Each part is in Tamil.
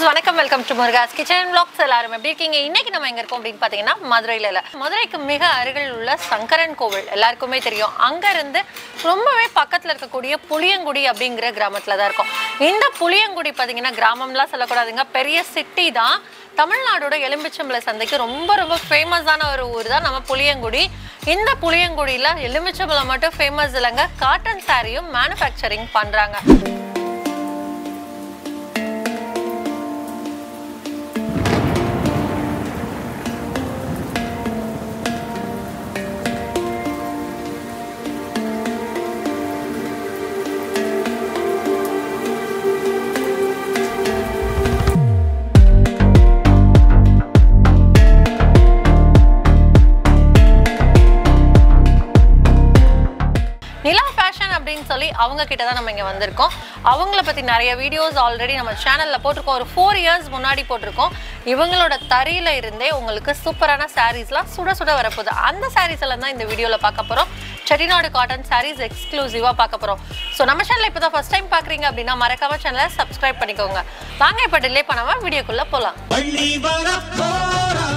வணக்கம் welcome to Muruga's kitchen vlogs எல்லாரும் எப்படி இருக்கீங்க இன்னைக்கு நம்ம எங்க இருக்கோம் அப்படின்னு பாத்தீங்கன்னா மதுரையில இல்ல மதுரைக்கு மிக அருகில் உள்ள சங்கரன் கோவில் எல்லாருக்குமே தெரியும் அங்க இருந்து ரொம்பவே பக்கத்துல இருக்கக்கூடிய புளியங்குடி அப்படிங்கிற கிராமத்துல தான் இருக்கும் இந்த புளியங்குடி பாத்தீங்கன்னா கிராமம்லாம் சொல்லக்கூடாதுங்க பெரிய சிட்டி தான் தமிழ்நாடோட எலுமிச்சம்பளை சந்தைக்கு ரொம்ப ரொம்ப ஃபேமஸான ஒரு ஊர் தான் நம்ம புளியங்குடி இந்த புளியங்குடியில எலுமிச்சம்பளம் மட்டும் ஃபேமஸ் இல்லைங்க காட்டன் சாரியும் மேனுஃபேக்சரிங் பண்றாங்க நிலா ஃபேஷன் அப்படின்னு சொல்லி அவங்க கிட்ட தான் நம்ம இங்கே வந்திருக்கோம் அவங்கள பற்றி நிறைய வீடியோஸ் ஆல்ரெடி நம்ம சேனலில் போட்டிருக்கோம் ஒரு ஃபோர் இயர்ஸ் முன்னாடி போட்டிருக்கோம் இவங்களோட தறியில இருந்தே உங்களுக்கு சூப்பரான சாரீஸ்லாம் சுட சுட வரப்போகுது அந்த சாரீஸ் எல்லாம் தான் இந்த வீடியோவில் பார்க்க போகிறோம் செட்டிநாடு காட்டன் சாரீஸ் எக்ஸ்க்ளூசிவாக பார்க்க போகிறோம் ஸோ நம்ம சேனல் இப்போ தான் ஃபஸ்ட் டைம் பார்க்குறீங்க அப்படின்னா மறக்காம சேனலை சப்ஸ்கிரைப் பண்ணிக்கோங்க வாங்க இப்போ டிலே பண்ணாமல் வீடியோக்குள்ளே போகலாம் வள்ளி வரப்போரா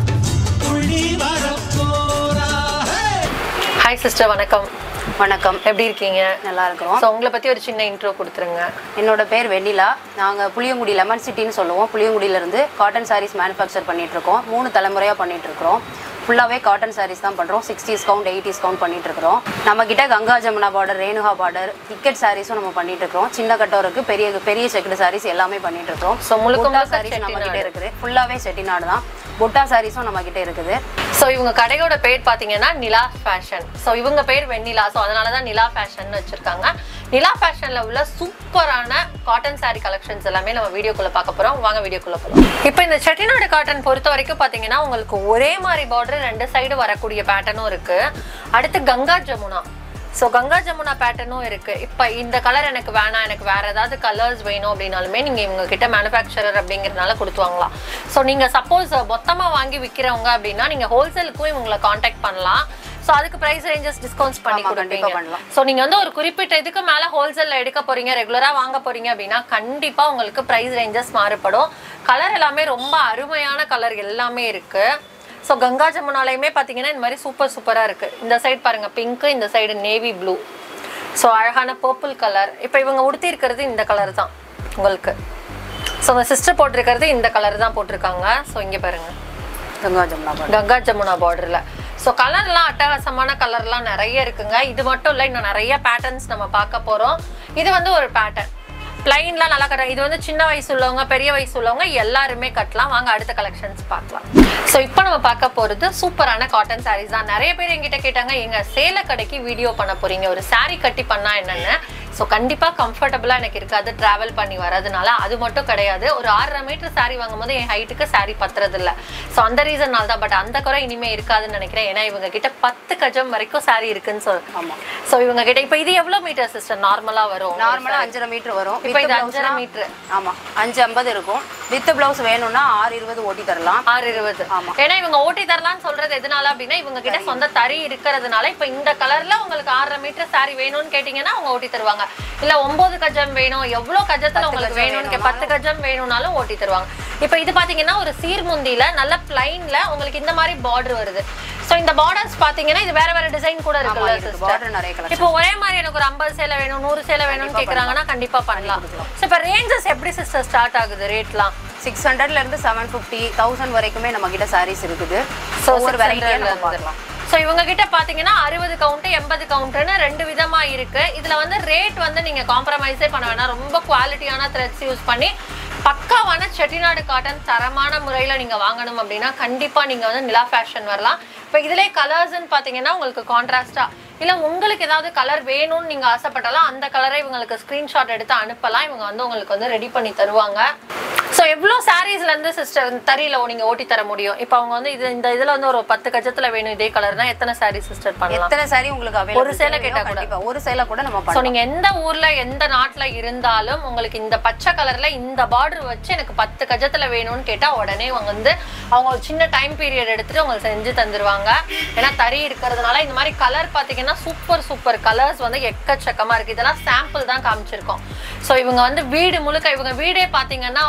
புள்ளி வரப்போரா ஹே! ஹாய் சிஸ்டர் வணக்கம் வணக்கம் எப்படி இருக்கீங்க நல்லா இருக்கிறோம் ஸோ உங்களை பற்றி ஒரு சின்ன இன்ட்ரோ கொடுத்துருங்க என்னோட பேர் வெண்ணிலா நாங்கள் புளியங்குடி லெமன் சிட்டின்னு சொல்லுவோம் புளியங்குடியிலேருந்து காட்டன் சாரீஸ் மேனுஃபேக்சர் பண்ணிட்டு இருக்கோம் மூணு தலைமுறையாக பண்ணிட்டு இருக்கிறோம் ஃபுல்லாகவே காட்டன் சாரீஸ் தான் பண்ணுறோம் சிக்ஸ்டீஸ் கவுண்ட் எயிட்டிஸ் கவுண்ட் பண்ணிட்டு இருக்கிறோம் நம்ம கிட்ட Ganga Jamuna border Renuka border ticket சாரீஸும் நம்ம பண்ணிட்டு இருக்கிறோம் சின்ன கட்டோருக்கு பெரிய பெரிய செக்குடு சாரீஸ் எல்லாமே பண்ணிட்டு இருக்கிறோம் So, முழுக்க புட்டா முழுக்க சாரீஸ் நம்ம கிட்ட செட்டிநாடு. இருக்குது ஃபுல்லாகவே செட்டிநாடு தான் புட்டா சாரீஸும் நம்ம கிட்ட இருக்குது ஸோ இவங்க கடையோட பேர் பார்த்தீங்கன்னா நிலா ஃபேஷன் ஸோ இவங்க பேர் வெண்ணிலா ஸோ அதனால தான் நிலா ஃபேஷன் வச்சிருக்காங்க நிலா ஃபேஷனில் உள்ள சூப்பரான காட்டன் saree கலெக்ஷன்ஸ் எல்லாமே நம்ம வீடியோக்குள்ள பார்க்க போறோம் வாங்க வீடியோக்குள்ள போகலாம் இப்போ இந்த செட்டிநாடு காட்டன் பொறுத்த வரைக்கும் பார்த்தீங்கன்னா உங்களுக்கு ஒரே மாதிரி பார்டர் ரெண்டு சைடு வரக்கூடிய பேட்டர்னும் இருக்கு அடுத்து கங்கா ஜமுனா ஸோ கங்கா ஜமுனா பேட்டர்னும் இருக்கு இப்போ இந்த கலர் எனக்கு வேணாம் எனக்கு வேற ஏதாவது கலர்ஸ் வேணும் அப்படின்னாலுமே நீங்க இவங்க கிட்ட மேனுஃபேக்சரர் அப்படிங்கிறதுனால கொடுத்து வாங்கலாம் ஸோ நீங்க சப்போஸ் மொத்தமா வாங்கி விற்கிறவங்க அப்படின்னா நீங்க ஹோல்சேலுக்கும் இவங்களை காண்டாக்ட் பண்ணலாம் ஸோ அதுக்கு பிரைஸ் ரேஞ்சஸ் டிஸ்கவுண்ட்ஸ் பண்ணி ஆமா, கண்டிப்பா கொடுப்பீங்க பண்ணலாம். ஸோ நீங்க வந்து ஒரு குறிப்பிட்ட இதுக்கு மேல ஹோல்சேல்ல எடுக்க போறீங்க ரெகுலரா வாங்க போறீங்க அப்படின்னா கண்டிப்பா உங்களுக்கு பிரைஸ் ரேஞ்சஸ் மாறுபடும் கலர் எல்லாமே ரொம்ப அருமையான கலர் எல்லாமே இருக்கு ஸோ கங்கா ஜமுனாலையுமே பார்த்தீங்கன்னா இந்த மாதிரி சூப்பர் சூப்பராக இருக்கு இந்த சைடு பாருங்க பிங்க் இந்த சைடு நேவி ப்ளூ ஸோ அழகான பர்பிள் கலர் இப்போ இவங்க உடுத்தி இருக்கிறது இந்த கலர் தான் உங்களுக்கு ஸோ உங்க சிஸ்டர் போட்டிருக்கிறது இந்த கலர் தான் போட்டிருக்காங்க ஸோ இங்கே பாருங்க கங்கா ஜமுனா பார்டர் கங்கா ஜமுனா பார்டர்ல ஸோ கலர்லாம் அட்டகாசமான கலர்லாம் நிறைய இருக்குங்க இது மட்டும் இல்லை இன்னும் நிறைய பேட்டர்ன்ஸ் நம்ம பார்க்க போறோம் இது வந்து ஒரு பேட்டர்ன் பிளைன்லாம் நல்லா கட்டுறாங்க இது வந்து சின்ன வயசு உள்ளவங்க பெரிய வயசு உள்ளவங்க எல்லாருமே கட்டலாம் வாங்க அடுத்த கலெக்ஷன்ஸ் பார்க்கலாம் ஸோ இப்போ நம்ம பார்க்க போறது சூப்பரான காட்டன் சாரீஸ் தான் நிறைய பேர் எங்கிட்ட கேட்டாங்க எங்க சேலை கடைக்கு வீடியோ பண்ண போறீங்க ஒரு saree கட்டி பண்ணா என்னன்னு ஸோ கண்டிப்பாக கம்ஃபர்டபுளாக எனக்கு இருக்காது ட்ராவல் பண்ணி வரதுனால அது மட்டும் கிடையாது ஒரு ஆறரை மீட்டர் saree வாங்கும்போது என் ஹைட்டுக்கு saree பத்துறது இல்ல ஸோ அந்த ரீசன்னால தான் பட் அந்த குறை இனிமே இருக்காதுன்னு நினைக்கிறேன் ஏன்னா இவங்க கிட்ட பத்து கஜம் வரைக்கும் saree இருக்குன்னு சொல் ஆமா. ஸோ இவங்க கிட்ட இப்போ இது எவ்வளோ மீட்டர் சிஸ்டர் நார்மலா வரும் நார்மலாக அஞ்சரை மீட்டர் வரும் இப்போ With இது blouse அஞ்சரை னா- மீட்டர் ஆமா அஞ்சு ஐம்பது இருக்கும் வித் பிளவுஸ் வேணும்னா ஆறு இருபது ஓட்டி தரலாம் ஆறு இருபது ஆமா. ஏன்னா இவங்க ஓட்டி தரலாம்னு சொல்றது எதனால அப்படின்னா இவங்க கிட்ட சொந்த தறி இருக்கிறதுனால இப்ப இந்த கலர்ல உங்களுக்கு ஆறரை மீட்டர் saree வேணும்னு கேட்டீங்கன்னா அவங்க ஓட்டி தருவாங்க இல்ல ஒன்பது கஜம் வேணும் எவ்வளவு கஜத்துல உங்களுக்கு கஜம் வேணும்னு கே- பத்து கஜம் வேணும்னாலும் ஓட்டி தருவாங்க இப்ப இது பாத்தீங்கன்னா ஒரு சீர்முந்தியில நல்ல பிளைன்ல உங்களுக்கு இந்த மாதிரி பார்டர் வருது சோ இந்த பார்டர்ஸ் பாத்தீங்கன்னா இது வேற வேற டிசைன் கூட ஆமா, இருக்குல்ல இருக்கு. சிஸ்டர் border நிறைய collection. இப்போ ஒரே மாதிரி எனக்கு ஒரு ஐம்பது சேலை வேணும் நூறு சேலை வேணும்னு கேக்குறாங்கன்னா கண்டிப்பா பண்ணலாம் சோ இப்ப ரேஞ்சஸ் எப்படி சிஸ்டர் ஸ்டார்ட் ஆகுது ரேட்லாம் சிக்ஸ் ஹண்ட்ரட்ல இருந்து செவன் ஃபிஃப்டி தௌசண்ட் வரைக்குமே நம்ம கிட்ட சாரீஸ் இருக்குது ஸோ ஒவ்வொரு வெரைட்டியா நம்ம பார்க்கலாம் ஸோ இவங்க கிட்ட பாத்தீங்கன்னா அறுபது கவுண்ட் எண்பது கவுண்ட்னு ரெண்டு விதமா இருக்கு இதுல வந்து ரேட் வந்து நீங்க காம்ப்ரமைஸே பண்ண வேணாம் ரொம்ப குவாலிட்டியான த்ரெட்ஸ் யூஸ் பண்ணி பக்காவான செட்டிநாடு காட்டன் தரமான முறையில நீங்க வாங்கணும் அப்படின்னா கண்டிப்பா நீங்க வந்து நிலா ஃபேஷன் வரலாம் இப்போ இதுலயே கலர்ஸ்ன்னு பாத்தீங்கன்னா உங்களுக்கு கான்ட்ராஸ்டா இல்ல உங்களுக்கு ஏதாவது கலர் வேணும்னு நீங்க ஆசைப்பட்டாலும் அந்த கலரை இவங்களுக்கு ஸ்கிரீன்ஷாட் எடுத்து அனுப்பலாம் இவங்க வந்து உங்களுக்கு வந்து ரெடி பண்ணி தருவாங்க ஸோ எவ்வளோ சாரீஸ்ல இருந்து சிஸ்டர் தறியில நீங்க ஓட்டி தர முடியும் இப்போ அவங்க வந்து இது இந்த இதுல வந்து ஒரு பத்து கஜத்துல வேணும் இதே கலர்னா எத்தனை சாரீ சிஸ்டர் பண்ணலாம் எத்தனை சாரி உங்களுக்கு available ஒரு சேலை வேணுமோ கேட்டா கூட. கண்டிப்பா ஒரு சேலை கூட நம்ம ஸோ பண்ணலாம் நீங்க எந்த ஊர்ல எந்த நாட்டுல இருந்தாலும் உங்களுக்கு இந்த பச்சை கலர்ல இந்த பார்டர் வச்சு எனக்கு பத்து கஜத்துல வேணும்னு கேட்டா உடனே அவங்க வந்து அவங்க ஒரு சின்ன டைம் பீரியட் எடுத்துட்டு உங்களுக்கு செஞ்சு தந்துருவாங்க ஏன்னா தறி இருக்கிறதுனால இந்த மாதிரி கலர் பாத்தீங்கன்னா சூப்பர் சூப்பர் கலர்ஸ் வந்து எக்கச்சக்கமா இருக்கு இதெல்லாம் சாம்பிள் தான் காமிச்சிருக்கோம் ஸோ இவங்க வந்து வீடு முழுக்க இவங்க வீடே பாத்தீங்கன்னா அந்த- அந்த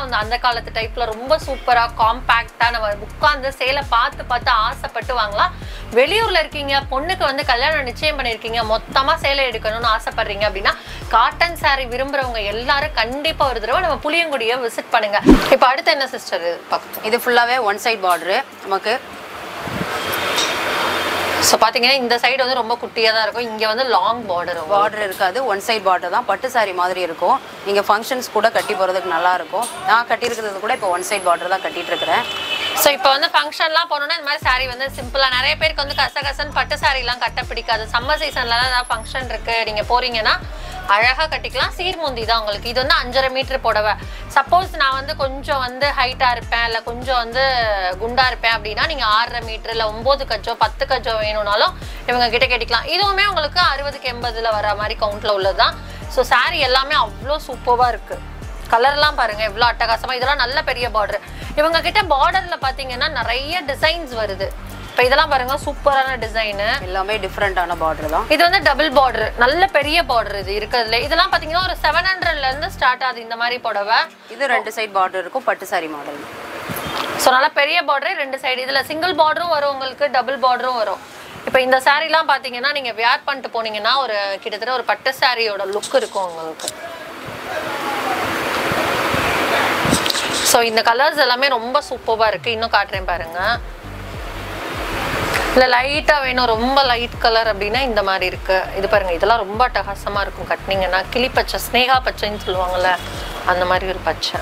காலத்து டைப்ல ரொம்ப சூப்பரா காம்பாக்டா நம்ம உட்கார்ந்து சேலை பார்த்து பார்த்து ஆசைப்பட்டு வாங்கலாம் வெளியூர்ல இருக்கீங்க பொண்ணுக்கு வந்து கல்யாணம் நிச்சயம் பண்ணிருக்கீங்க மொத்தமா சேலை எடுக்கணும்னு ஆசைப்படுறீங்க அப்படின்னா காட்டன் saree விரும்புறவங்க எல்லாரும் கண்டிப்பா ஒரு தடவை நம்ம புளியங்குடியை விசிட் பண்ணுங்க இப்போ அடுத்து என்ன சிஸ்டர் பார்க்கணும் இது ஃபுல்லாகவே ஒன் சைட் பார்டரு நமக்கு ஸோ பார்த்தீங்கன்னா இந்த சைடு வந்து ரொம்ப குட்டியாக தான் இருக்கும் இங்கே வந்து லாங் பார்டர் பார்டர் இருக்காது ஒன் சைட் பார்டர் தான் பட்டு saree மாதிரி இருக்கும் நீங்கள் ஃபங்க்ஷன்ஸ் கூட கட்டி போகிறதுக்கு நல்லா இருக்கும் நான் கட்டியிருக்கிறது கூட இப்போ ஒன் சைட் பார்டர் தான் கட்டிட்டு இருக்கிறேன் ஸோ இப்போ வந்து ஃபங்க்ஷன்லாம் போனோம்னா இந்த மாதிரி saree வந்து சிம்பிளாக நிறைய பேருக்கு வந்து கசகசன்னு பட்டு சாரீலாம் கட்ட பிடிக்காது சம்மர் சீசன்லலாம் ஏதாவது ஃபங்க்ஷன் இருக்கு நீங்கள் போறீங்கன்னா அழகாக கட்டிக்கலாம் சீர்முந்தி தான் உங்களுக்கு இது வந்து அஞ்சரை மீட்டர் புடவை சப்போஸ் நான் வந்து கொஞ்சம் வந்து ஹைட்டாக இருப்பேன் இல்லை கொஞ்சம் வந்து குண்டா இருப்பேன் அப்படின்னா நீங்கள் ஆறரை மீட்டர் இல்லை ஒம்பது கஜோ பத்து கஜோ வேணும்னாலும் இவங்க கிட்ட கேட்டுக்கலாம் இதுவுமே உங்களுக்கு அறுபதுக்கு எண்பதுல வர மாதிரி கவுண்ட்ல உள்ளது தான் ஸோ saree எல்லாமே அவ்வளோ சூப்பராக இருக்கு கலர்லாம் பாருங்க எவ்வளோ அட்டகாசமா இதெல்லாம் நல்ல பெரிய பார்டர் இவங்க கிட்ட பார்டர்ல பாத்தீங்கன்னா நிறைய டிசைன்ஸ் வருது இப்போ இதெல்லாம் பாருங்க சூப்பரான டிசைனு எல்லாமே டிஃப்ரெண்ட்டான பார்டர் தான் இது வந்து டபுள் பார்டர் நல்ல பெரிய பார்டர் இது இருக்கிறதுல இதெல்லாம் பாத்தீங்கன்னா ஒரு செவன் ஹண்ட்ரட்ல இருந்து ஸ்டார்ட் ஆகுது இந்த மாதிரி புடவை இது ரெண்டு சைட் பார்டர் இருக்கும் பட்டு saree மாடல் ஸோ நல்லா பெரிய பார்டரே ரெண்டு சைடு இதுல சிங்கிள் பார்டரும் வரும் உங்களுக்கு டபுள் பார்டரும் வரும் இப்போ இந்த சாரீலாம் பார்த்தீங்கன்னா நீங்கள் வியர் பண்ணிட்டு போனீங்கன்னா ஒரு கிட்டத்தட்ட ஒரு பட்டு சாரியோட லுக் இருக்கும் உங்களுக்கு ஸோ இந்த கலர்ஸ் எல்லாமே ரொம்ப சூப்பராக இருக்குது இன்னும் காட்டுறேன் பாருங்க இல்லை லைட்டாக வேணும் ரொம்ப லைட் கலர் அப்படின்னா இந்த மாதிரி இருக்கு இது பாருங்க இதெல்லாம் ரொம்ப அட்டகாசமாக இருக்கும் கட்டினீங்கன்னா கிளி பச்சை ஸ்னேகா பச்சைன்னு சொல்லுவாங்கல்ல அந்த மாதிரி ஒரு பச்சை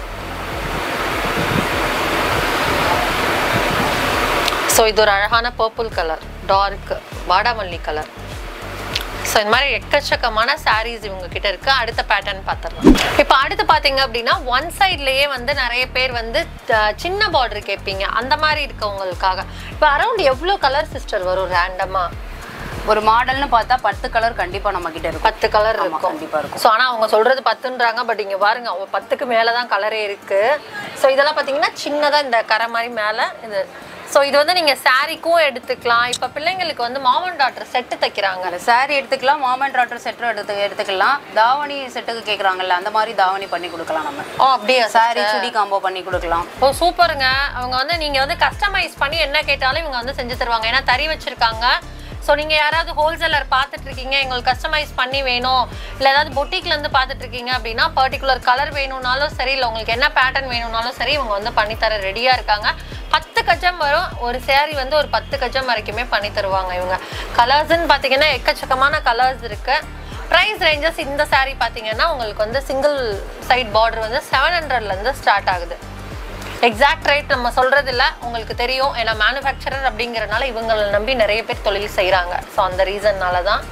ஸோ இது ஒரு அழகான பர்பிள் கலர் டார்க் வாடாமல்லி கலர் ஸோ இந்த மாதிரி எக்கச்சக்கமான சாரீஸ் இவங்க கிட்ட இருக்கு அடுத்த பேட்டர்ன் பார்த்துடலாம் இப்போ அடுத்து பார்த்தீங்க அப்படின்னா ஒன் சைட்லயே வந்து நிறைய பேர் வந்து அஹ், சின்ன பார்டர் கேட்பீங்க அந்த மாதிரி இருக்கவங்களுக்காக இப்போ அரௌண்ட் எவ்வளோ கலர் சிஸ்டர் வரும் ரேண்டமா ஒரு மாடல்னு பார்த்தா பத்து கலர் கண்டிப்பாக நம்ம கிட்ட இருக்கும் பத்து கலர் ஆமா, இருக்கும் கண்டிப்பா இருக்கும். ஸோ ஆனால் அவங்க சொல்றது பத்துன்றாங்க பட் இங்க பாருங்க அவங்க பத்துக்கு மேலே தான் கலரே இருக்கு ஸோ இதெல்லாம் பார்த்தீங்கன்னா சின்னதாக இந்த கரை மாதிரி மேலே இது ஸோ இது வந்து நீங்க சாரிக்கும் எடுத்துக்கலாம் இப்போ பிள்ளைங்களுக்கு வந்து மாமன் டாக்டர் செட்டு தைக்கிறாங்க அந்த saree எடுத்துக்கலாம் மாமன் டாட்டர் செட்டும் எடுத்து எடுத்துக்கலாம் தாவணி செட்டுக்கு கேட்குறாங்கல்ல அந்த மாதிரி தாவணி பண்ணி கொடுக்கலாம் நம்ம ஓ அப்படியா saree சுடி காம்போ பண்ணி கொடுக்கலாம் ஓ சூப்பருங்க அவங்க வந்து நீங்க வந்து கஸ்டமைஸ் பண்ணி என்ன கேட்டாலும் இவங்க வந்து செஞ்சு தருவாங்க ஏன்னா தறி வச்சிருக்காங்க ஸோ நீங்க யாராவது ஹோல்சேலர் பார்த்துட்டு இருக்கீங்க எங்களுக்கு கஸ்டமைஸ் பண்ணி வேணும் இல்லை ஏதாவது பொட்டிக்ல இருந்து பார்த்துட்டு இருக்கீங்க அப்படின்னா பர்டிகுலர் கலர் வேணும்னாலும் சரி இல்லை உங்களுக்கு என்ன பேட்டர்ன் வேணும்னாலும் சரி இவங்க வந்து பண்ணி தர ரெடியா இருக்காங்க பத்து கஜம் வரும் ஒரு சேரீ வந்து ஒரு பத்து கஜம் வரைக்குமே பண்ணி தருவாங்க இவங்க கலர்ஸ்ன்னு பார்த்தீங்கன்னா எக்கச்சக்கமான கலர்ஸ் இருக்கு ப்ரைஸ் ரேஞ்சஸ் இந்த saree பார்த்தீங்கன்னா உங்களுக்கு வந்து சிங்கிள் சைட் பார்டர் வந்து செவன் ஹண்ட்ரட்லேருந்து ஸ்டார்ட் ஆகுது எக்ஸாக்ட் ரேட் நம்ம சொல்றது இல்ல உங்களுக்கு தெரியும் ஏன்னா மேனுஃபேக்சரர் அப்படிங்கறனால இவங்களை நம்பி நிறைய பேர் தொழில் செய்றாங்க ஸோ அந்த ரீசன்னால தான்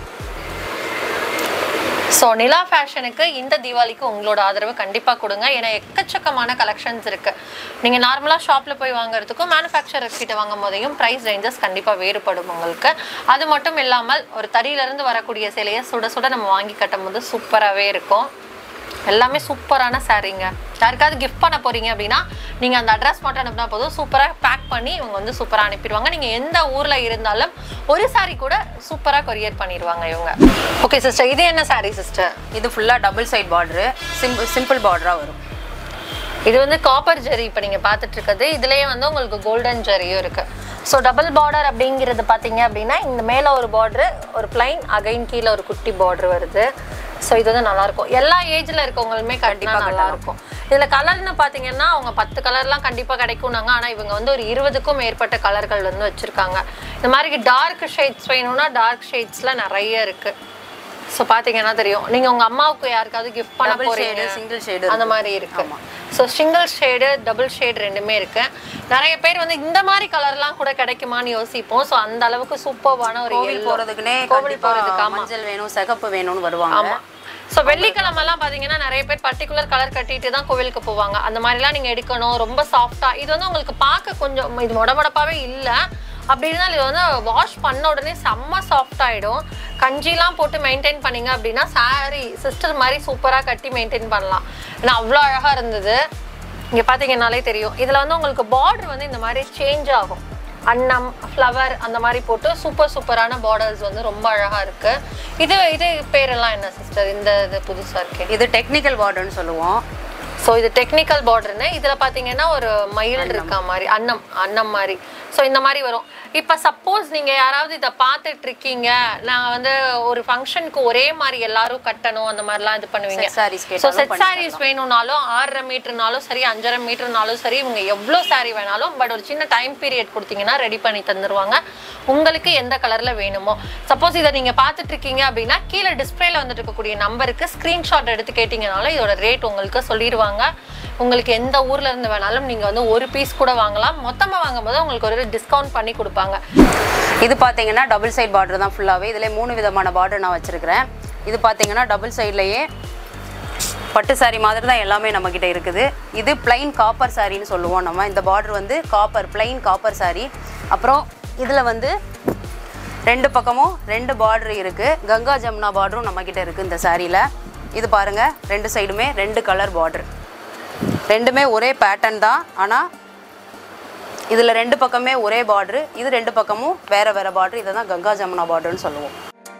ஸோ நிலா ஃபேஷனுக்கு இந்த தீபாவளிக்கு உங்களோட ஆதரவு கண்டிப்பாக கொடுங்க ஏன்னா எக்கச்சக்கமான கலெக்ஷன்ஸ் இருக்கு நீங்கள் நார்மலாக ஷாப்பில் போய் வாங்குறதுக்கும் மேனுஃபேக்சரர் கிட்ட வாங்கும் போதையும் ப்ரைஸ் ரேஞ்சஸ் கண்டிப்பாக வேறுபடும் உங்களுக்கு அது மட்டும் இல்லாமல் ஒரு தறியிலிருந்து வரக்கூடிய சிலையை சுட சுட நம்ம வாங்கி கட்டும் போது சூப்பராகவே இருக்கும் எல்லாமே சூப்பரான சாரீங்க யாருக்காவது கிஃப்ட் பண்ண போறீங்க அப்படின்னா நீங்க அந்த அட்ரஸ் மட்டும் அனுப்புனா போதும் சூப்பரா பேக் பண்ணி இவங்க வந்து சூப்பரா அனுப்பிடுவாங்க நீங்க எந்த ஊர்ல இருந்தாலும் ஒரு சாரி கூட சூப்பரா கொரியர் பண்ணிடுவாங்க இவங்க ஓகே சிஸ்டர் இது என்ன சாரி சிஸ்டர் இது ஃபுல்லாக double side border simple simple பார்டராக வரும் இது வந்து காப்பர் ஜெரி இப்போ நீங்கள் பார்த்துட்டு இருக்கிறது இதுலேயே வந்து உங்களுக்கு கோல்டன் ஜெரியும் இருக்கு ஸோ டபுள் பார்டர் அப்படிங்கிறது பார்த்தீங்க அப்படின்னா இந்த மேலே ஒரு பார்டரு ஒரு பிளைன் அகைன் கீழே ஒரு குட்டி பார்டர் வருது ஸோ இது வந்து நல்லா இருக்கும் எல்லா ஏஜ்ல இருக்கவங்களுமே கண்டிப்பாக நல்லா இருக்கும் இதுல கலர்னு பார்த்தீங்கன்னா அவங்க பத்து கலர்லாம் கண்டிப்பா கிடைக்கும்னாங்க ஆனா இவங்க வந்து ஒரு இருபதுக்கும் மேற்பட்ட கலர்கள் வந்து வச்சிருக்காங்க இந்த மாதிரி டார்க் ஷேட்ஸ் வேணும்னா டார்க் ஷேட்ஸ்ல நிறைய இருக்கு ஸோ பார்த்தீங்கன்னா தெரியும் நீங்க உங்க அம்மாவுக்கு யாருக்காவது கிஃப்ட் பண்ண Double போறீங்க shade, single shade அந்த இருக்கு. மாதிரி இருக்கு so single shade double shade ரெண்டுமே இருக்கு நிறைய பேர் வந்து இந்த மாதிரி கலர்லாம் கூட கிடைக்குமான்னு யோசிப்போம் ஸோ அந்த அளவுக்கு சூப்பர்வான ஒரு கோவில் yellow. போகிறதுக்குனே கோவில் போறதுக்கு கண்டிப்பாக ஆமா மஞ்சள் வேணும் சிகப்பு வேணும்னு வருவாங்க ஆமா ஸோ வெள்ளிக்கிழமெல்லாம் பார்த்தீங்கன்னா நிறைய பேர் பர்டிகுலர் கலர் கட்டிட்டு தான் கோவிலுக்கு போவாங்க அந்த மாதிரிலாம் நீங்கள் எடுக்கணும் ரொம்ப சாஃப்டா இது வந்து உங்களுக்கு பார்க்க கொஞ்சம் இது மொடமொடப்பாவே இல்லை அப்படி இருந்தாலும் இது வந்து வாஷ் பண்ண உடனே செம்ம சாஃப்ட் ஆயிடும் கஞ்சிலாம் போட்டு மெயின்டைன் பண்ணீங்க அப்படின்னா சாரி சிஸ்டர் மாதிரி சூப்பராக கட்டி மெயின்டைன் பண்ணலாம் ஏன்னா அவ்வளோ அழகாக இருந்தது இங்கே பார்த்தீங்கன்னாலே தெரியும் இதில் வந்து உங்களுக்கு பார்டர் வந்து இந்த மாதிரி சேஞ்ச் ஆகும் அன்னம் ஃப்ளவர் அந்த மாதிரி போட்டு சூப்பர் சூப்பரான பார்டர்ஸ் வந்து ரொம்ப அழகா இருக்கு இது இது பேரெல்லாம் என்ன சிஸ்டர் இந்த இது புதுசா இருக்கு இது டெக்னிக்கல் பார்டர்னு சொல்லுவோம் ஸோ இது டெக்னிக்கல் பார்டர்னு இதில் பார்த்தீங்கன்னா ஒரு மயில் இருக்கா மாதிரி அன்னம் அன்னம் மாதிரி ஸோ இந்த மாதிரி வரும் இப்போ சப்போஸ் நீங்கள் யாராவது இதை பார்த்துட்டு இருக்கீங்க நான் வந்து ஒரு ஃபங்க்ஷனுக்கு ஒரே மாதிரி எல்லாரும் கட்டணும் அந்த மாதிரிலாம் இது பண்ணுவீங்க Set sarees ஸோ கேட்டாலும் செட் பண்ணி சாரீஸ் வேணும்னாலும் ஆறரை மீட்டர்னாலும் சரி அஞ்சரை மீட்டர்னாலும் சரி இவங்க எவ்வளோ saree வேணாலும் பட் ஒரு சின்ன டைம் பீரியட் கொடுத்தீங்கன்னா ரெடி பண்ணி தந்துருவாங்க உங்களுக்கு எந்த கலர்ல வேணுமோ சப்போஸ் இதை நீங்க பார்த்துட்டு இருக்கீங்க அப்படின்னா கீழே டிஸ்பிளேல வந்துட்டு இருக்கக்கூடிய நம்பருக்கு ஸ்கிரீன்ஷாட் எடுத்து கேட்டீங்கனாலும் இதோட ரேட் உங்களுக்கு சொல்லிடுவாங்க உங்களுக்கு எந்த ஊர்ல இருந்து வேணாலும் நீங்க வந்து ஒரு பீஸ் கூட வாங்கலாம் மொத்தமா வாங்கும்போது உங்களுக்கு ஒரு டிஸ்கவுண்ட் பண்ணி கொடுப்பாங்க இது பார்த்தீங்கன்னா டபுள் சைடு பார்டர் தான் ஃபுல்லாகவே இதில் மூணு விதமான பார்டர் நான் வச்சுருக்கிறேன் இது பார்த்தீங்கன்னா டபுள் சைட்லேயே பட்டு saree மாதிரி தான் எல்லாமே நம்மக்கிட்ட இருக்குது இது plain காப்பர் சாரின்னு சொல்லுவோம் நம்ம இந்த பார்டர் வந்து காப்பர் plain காப்பர் saree அப்புறம் இதில் வந்து ரெண்டு பக்கமும் ரெண்டு பார்டர் இருக்குது கங்கா ஜமுனா பார்டரும் நம்மக்கிட்ட இருக்குது இந்த சாரியில் இது பாருங்கள் ரெண்டு சைடுமே ரெண்டு கலர் பார்டர் ரெண்டுமே ஒரே பேட்டர்ன் தான் ஆனால் இதில் ரெண்டு பக்கமே ஒரே பார்டரு இது ரெண்டு பக்கமும் வேற வேற பார்டர் இதை தான் கங்கா ஜமுனா பார்டர்னு சொல்லுவோம்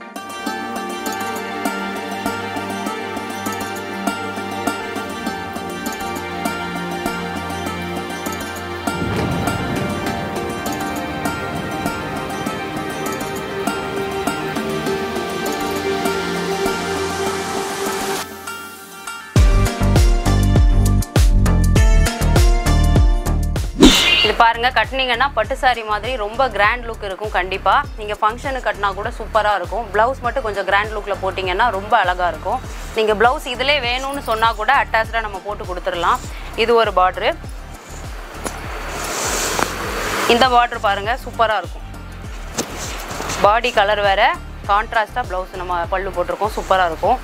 இது பாருங்க கட்டினீங்கன்னா பட்டு saree மாதிரி ரொம்ப கிராண்ட் லுக் இருக்கும் கண்டிப்பா நீங்க ஃபங்க்ஷனுக்கு கட்டினா கூட சூப்பரா இருக்கும் பிளவுஸ் மட்டும் கொஞ்சம் கிராண்ட் லுக்ல போட்டிங்கன்னா ரொம்ப அழகா இருக்கும் நீங்க பிளவுஸ் இதிலே வேணும்னு சொன்னா கூட அட்டாச்சாக நம்ம போட்டு கொடுத்துடலாம் இது ஒரு பார்டரு இந்த பார்டர் பாருங்க சூப்பரா இருக்கும் பாடி கலர் வேற கான்ட்ராஸ்டா பிளவுஸ் நம்ம பல்லு போட்டிருக்கோம் சூப்பரா இருக்கும்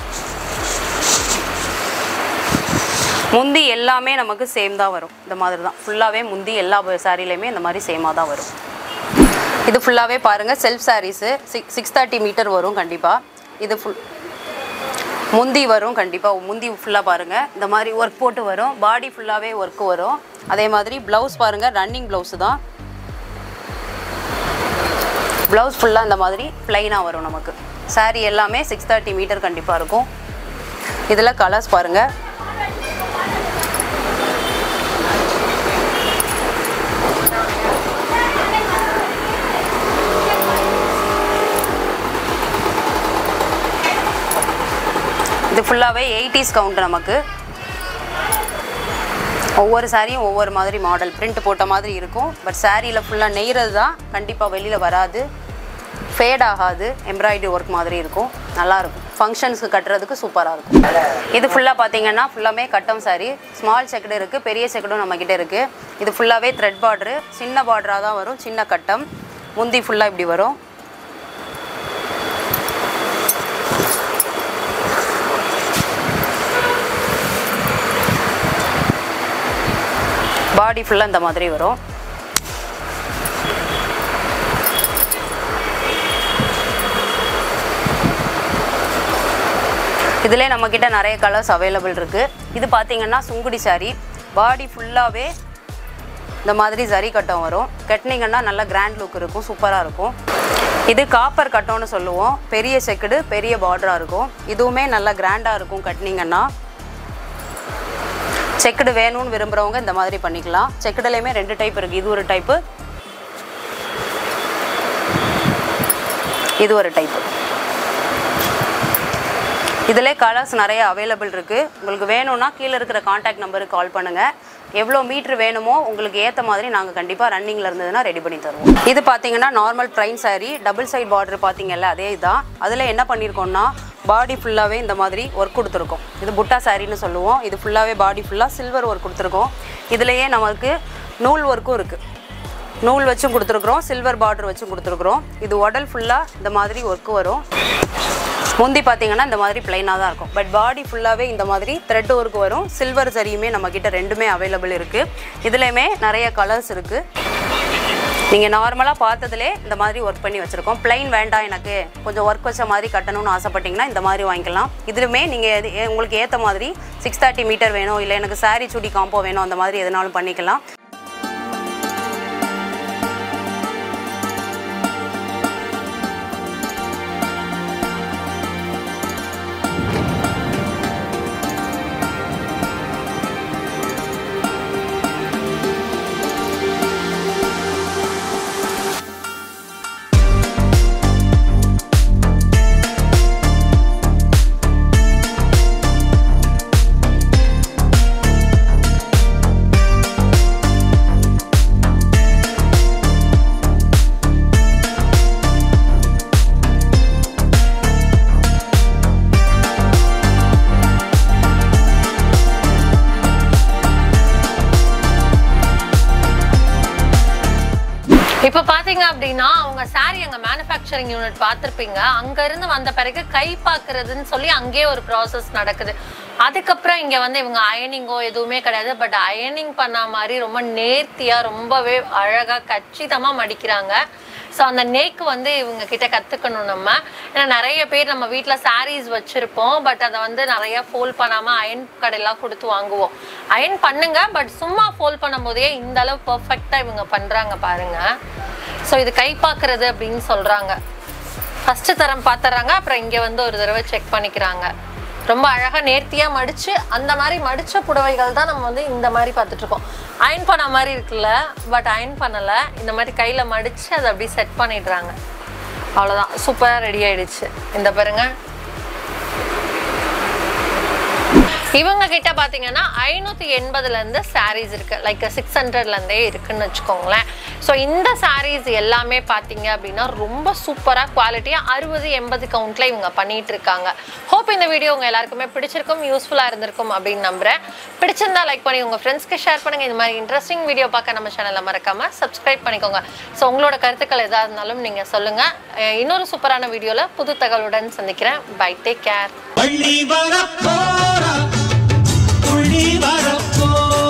முந்தி எல்லாமே நமக்கு சேம் தான் வரும் இந்த மாதிரி தான் ஃபுல்லாகவே முந்தி எல்லா சாரிலையுமே இந்த மாதிரி சேமாக தான் வரும் இது ஃபுல்லாகவே பாருங்கள் self sarees six six thirty metre வரும் கண்டிப்பாக இது ஃபுல் முந்தி வரும் கண்டிப்பாக முந்தி ஃபுல்லாக பாருங்கள் இந்த மாதிரி ஒர்க் போட்டு வரும் பாடி ஃபுல்லாகவே ஒர்க் வரும் அதே மாதிரி ப்ளவுஸ் பாருங்கள் ரன்னிங் ப்ளவுஸு தான் ப்ளவுஸ் ஃபுல்லாக இந்த மாதிரி ப்ளைனாக வரும் நமக்கு saree எல்லாமே சிக்ஸ் தேர்ட்டி மீட்டர் கண்டிப்பாக இருக்கும் இதில் கலர்ஸ் பாருங்கள் இது ஃபுல்லாகவே எயிட்டிஸ் கவுண்ட் நமக்கு ஒவ்வொரு சாரியும் ஒவ்வொரு மாதிரி மாடல் பிரிண்ட் போட்ட மாதிரி இருக்கும் பட் சாரியில் ஃபுல்லாக நெய்கிறது தான் கண்டிப்பாக வெளியில் வராது ஃபேட் ஆகாது எம்ப்ராய்டரி ஒர்க் மாதிரி இருக்கும் நல்லாயிருக்கும் ஃபங்க்ஷன்ஸ்க்கு கட்டுறதுக்கு சூப்பராக இருக்கும் இது ஃபுல்லாக பார்த்தீங்கன்னா ஃபுல்லாமே கட்டம் சாரி ஸ்மால் செக்கடு இருக்குது பெரிய செக்கடும் நம்மக்கிட்ட இருக்குது இது ஃபுல்லாகவே த்ரெட் பார்டரு சின்ன பார்டராக தான் வரும் சின்ன கட்டம் முந்தி ஃபுல்லாக இப்படி வரும் பாடி ஃபுல்லாக இந்த மாதிரி வரும் இதிலே நம்மக்கிட்ட நிறைய கலர்ஸ் அவைலபிள் இருக்குது இது பார்த்தீங்கன்னா சுங்குடி saree பாடி ஃபுல்லாகவே இந்த மாதிரி சரி கட்டம் வரும் கட்டினீங்கன்னா நல்லா கிராண்ட் லுக் இருக்கும் சூப்பராக இருக்கும் இது காப்பர் கட்டம்னு சொல்லுவோம் பெரிய செக்குடு பெரிய பார்டராக இருக்கும் இதுவுமே நல்லா கிராண்டாக இருக்கும் கட்டினீங்கன்னா செக்குடு வேணும்னு விரும்புகிறவங்க இந்த மாதிரி பண்ணிக்கலாம் செக்குடுலேயுமே ரெண்டு டைப் இருக்குது இது ஒரு டைப்பு இது ஒரு டைப்பு இதில் கலர்ஸ் நிறைய அவைலபிள் இருக்குது உங்களுக்கு வேணும்னா கீழே இருக்கிற காண்டாக்ட் நம்பருக்கு கால் பண்ணுங்கள் எவ்வளோ மீட்ரு வேணுமோ உங்களுக்கு ஏற்ற மாதிரி நாங்கள் கண்டிப்பாக ரன்னிங்கில் இருந்ததுன்னா ரெடி பண்ணி தருவோம் இது பார்த்தீங்கன்னா normal plain saree double side border பார்த்தீங்கல்ல அதே இதுதான் அதில் என்ன பண்ணியிருக்கோம்னா பாடி ஃபுல்லாகவே இந்த மாதிரி ஒர்க் கொடுத்துருக்கோம் இது புட்டா சாரின்னு சொல்லுவோம் இது ஃபுல்லாகவே பாடி ஃபுல்லாக சில்வர் ஒர்க் கொடுத்துருக்கோம் இதுலேயே நமக்கு நூல் ஒர்க்கும் இருக்குது நூல் வச்சும் கொடுத்துருக்குறோம் சில்வர் பார்டர் வச்சும் கொடுத்துருக்குறோம் இது உடல் ஃபுல்லாக இந்த மாதிரி ஒர்க்கு வரும் முந்தி பார்த்தீங்கன்னா இந்த மாதிரி பிளைனாக தான் இருக்கும் பட் பாடி ஃபுல்லாகவே இந்த மாதிரி த்ரெட் ஒர்க் வரும் சில்வர் சரியுமே நம்மக்கிட்ட ரெண்டுமே அவைலபிள் இருக்குது இதுலேயுமே நிறைய கலர்ஸ் இருக்குது நீங்கள் நார்மலாக பார்த்ததுலே இந்த மாதிரி ஒர்க் பண்ணி வச்சுருக்கோம் plain வேண்டாம் எனக்கு கொஞ்சம் ஒர்க் வச்ச மாதிரி கட்டணும்னு ஆசைப்பட்டீங்கன்னா இந்த மாதிரி வாங்கிக்கலாம் இதுலுமே நீங்கள் உங்களுக்கு ஏற்ற மாதிரி சிக்ஸ் தேர்ட்டி மீட்டர் வேணும் இல்லை எனக்கு saree சுடி காம்போ வேணும் அந்த மாதிரி எதுனாலும் பண்ணிக்கலாம் இப்போ பாத்தீங்க அப்படின்னா அவங்க saree அங்க மேனுஃபேக்சரிங் யூனிட் பார்த்துருப்பீங்க அங்க இருந்து வந்த பிறகு கை பார்க்கறதுன்னு சொல்லி அங்கேயே ஒரு ப்ராசஸ் நடக்குது அதுக்கப்புறம் இங்க வந்து இவங்க அயனிங்கோ எதுவுமே கிடையாது பட் அயனிங் பண்ண மாதிரி ரொம்ப நேர்த்தியா ரொம்பவே அழகா கச்சிதமா மடிக்கிறாங்க ஸோ அந்த நேக்கு வந்து இவங்க கிட்ட கத்துக்கணும் நம்ம ஏன்னா நிறைய பேர் நம்ம வீட்ல sarees வச்சிருப்போம் பட் அதை வந்து நிறைய ஃபோல்ட் பண்ணாம அயன் கடையெல்லாம் கொடுத்து வாங்குவோம் அயன் பண்ணுங்க பட் சும்மா ஃபோல்ட் பண்ணும்போதே இந்த அளவு பர்ஃபெக்டா இவங்க பண்றாங்க பாருங்க ஸோ இது கை பார்க்கறது அப்படின்னு சொல்றாங்க ஃபர்ஸ்ட் தரம் பார்த்துறாங்க அப்புறம் இங்க வந்து ஒரு தடவை செக் பண்ணிக்கிறாங்க ரொம்ப அழகா நேர்த்தியா மடிச்சு அந்த மாதிரி மடிச்ச புடவைகள் தான் நம்ம வந்து இந்த மாதிரி பார்த்துட்டு இருக்கோம் அயன் பண்ண மாதிரி இருக்குல்ல பட் அயன் பண்ணல இந்த மாதிரி கையில மடிச்சு அதை அப்படியே செட் பண்ணிடுறாங்க அவ்வளவுதான் சூப்பரா ரெடி ஆயிடுச்சு இந்த பாருங்க இவங்க கிட்ட பாத்தீங்கன்னா ஐநூத்தி எண்பதுல இருந்து சாரீஸ் இருக்கு லைக் சிக்ஸ் ஹண்ட்ரட்ல இருந்தே இருக்குன்னு வச்சுக்கோங்களேன் ஸோ இந்த சாரீஸ் எல்லாமே பாத்தீங்க அப்படின்னா ரொம்ப சூப்பரா குவாலிட்டியா அறுபது எண்பது கவுண்ட்ல இவங்க பண்ணிட்டு இருக்காங்க ஹோப் இந்த வீடியோ உங்க எல்லாருக்குமே பிடிச்சிருக்கும் யூஸ்ஃபுல்லா இருந்திருக்கும் அப்படின்னு நம்புறேன் பிடிச்சிருந்தா லைக் பண்ணி உங்க ஃப்ரெண்ட்ஸ்க்கு ஷேர் பண்ணுங்க இந்த மாதிரி இன்ட்ரெஸ்டிங் வீடியோ பார்க்க நம்ம சேனலை மறக்காம சப்ஸ்கிரைப் பண்ணிக்கோங்க ஸோ உங்களோட கருத்துக்கள் எதா இருந்தாலும் நீங்க சொல்லுங்க அஹ் இன்னொரு சூப்பரான வீடியோல புது தகவலுடன் சந்திக்கிறேன் பை டேக் கேர் வள்ளி வரப்போரா துள்ளி வரப்போரா